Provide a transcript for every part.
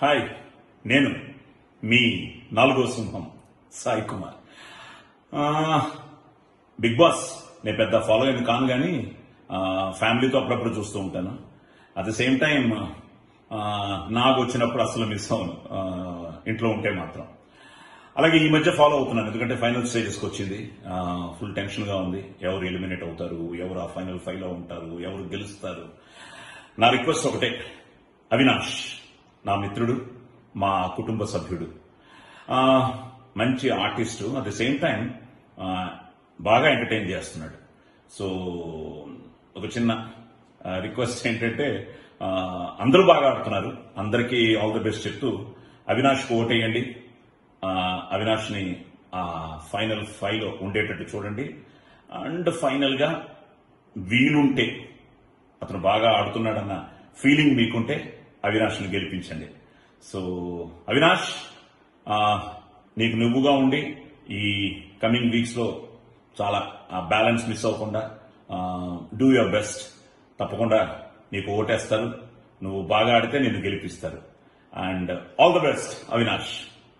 hi నేను మీ నాలుగో సింహం సాయి కుమార్ ఆ, బిగ్ బాస్ నేను పెద్ద ఫాలో అయిన కాను కానీ ఆ, ఫ్యామిలీతో అప్పుడప్పుడు చూస్తూ ఉంటాను అట్ ద సేమ్ టైం నాకు వచ్చినప్పుడు అసలు మిస్ అవును ఆ, ఇంట్లో ఉంటే మాత్రం అలాగే ఈ మధ్య ఫాలో అవుతున్నాను ఎందుకంటే ఫైనల్ స్టేజెస్కి వచ్చింది ఫుల్ టెన్షన్ గా ఉంది ఎవరు ఎలిమినేట్ అవుతారు ఎవరు ఆ ఫైనల్ ఫైవ్ లో ఉంటారు ఎవరు గెలుస్తారు నా రిక్వెస్ట్ ఒకటే అవినాష్ నా మిత్రుడు మా కుటుంబ సభ్యుడు ఆ, మంచి artist at the same time బాగా ఎంటర్టైన్ చేస్తున్నాడు సో ఒక చిన్న రిక్వెస్ట్ ఏంటంటే ఆ, అందరూ బాగా ఆడుతున్నారు అందరికీ ఆల్ ది బెస్ట్ చెప్తూ అవినాష్కి ఓటేయండి ఆ, అవినాష్ని ఆ ఫైనల్ ఫైవ్ లో ఉండేటట్టు చూడండి అండ్ ఫైనల్ గా వీలుంటే అతను బాగా ఆడుతున్నాడన్న ఫీలింగ్ మీకుంటే అవినాష్ని గెలిపించండి సో అవినాష్ ఆ, నీకు నువ్వుగా ఉండి ఈ కమింగ్ వీక్స్ లో చాలా బ్యాలెన్స్ మిస్ అవ్వకుండా డూ యువర్ బెస్ట్ తప్పకుండా నీకు ఓటేస్తారు నువ్వు బాగా ఆడితే నిన్ను గెలిపిస్తారు and all the best Avinash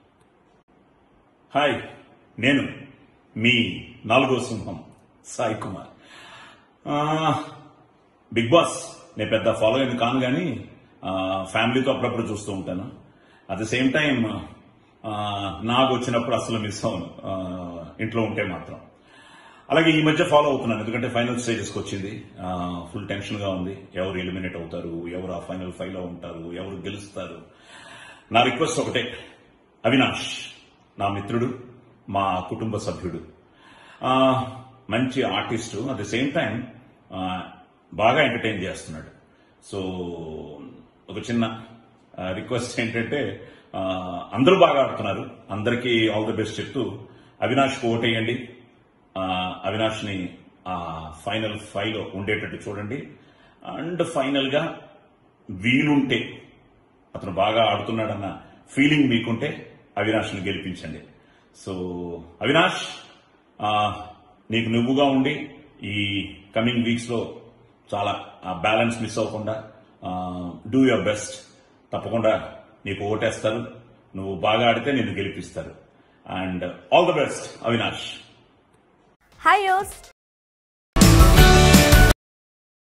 hi నేను మీ నాలుగో సింహం సాయి కుమార్ ఆ, బిగ్ బాస్ నేను పెద్ద ఫాలో అయిన కాను కానీ ఆ, ఫ్యామిలీతో అప్పుడప్పుడు చూస్తూ ఉంటాను అట్ ద సేమ్ టైం నాకు వచ్చినప్పుడు అసలు మిస్ అవును ఆ, ఇంట్లో ఉంటే మాత్రం అలాగే ఈ మధ్య ఫాలో అవుతున్నాను ఎందుకంటే ఫైనల్ స్టేజెస్కి వచ్చింది ఫుల్ టెన్షన్ గా ఉంది ఎవరు ఎలిమినేట్ అవుతారు ఎవరు ఆ ఫైనల్ ఫైవ్ లో ఉంటారు ఎవరు గెలుస్తారు నా రిక్వెస్ట్ ఒకటే అవినాష్ నా మిత్రుడు మా కుటుంబ సభ్యుడు ఆ, మంచి artist at the same time బాగా ఎంటర్టైన్ చేస్తున్నాడు సో ఒక చిన్న రిక్వెస్ట్ ఏంటంటే ఆ, అందరూ బాగా ఆడుతున్నారు అందరికీ ఆల్ ది బెస్ట్ చెప్తూ అవినాష్కి ఓటేయండి ఆ, అవినాష్ని ఆ ఫైనల్ ఫైవ్ లో ఉండేటట్టు చూడండి అండ్ ఫైనల్ గా వీలుంటే అతను బాగా ఆడుతున్నాడన్న ఫీలింగ్ మీకుంటే అవినాష్ని గెలిపించండి సో అవినాష్ ఆ, నీకు నువ్వుగా ఉండి ఈ కమింగ్ వీక్స్ లో చాలా బ్యాలెన్స్ మిస్ అవ్వకుండా డూ యువర్ బెస్ట్ తప్పకుండా నీకు ఓటేస్తారు నువ్వు బాగా ఆడితే నిన్ను గెలిపిస్తారు and all the best Avinash hi యోస్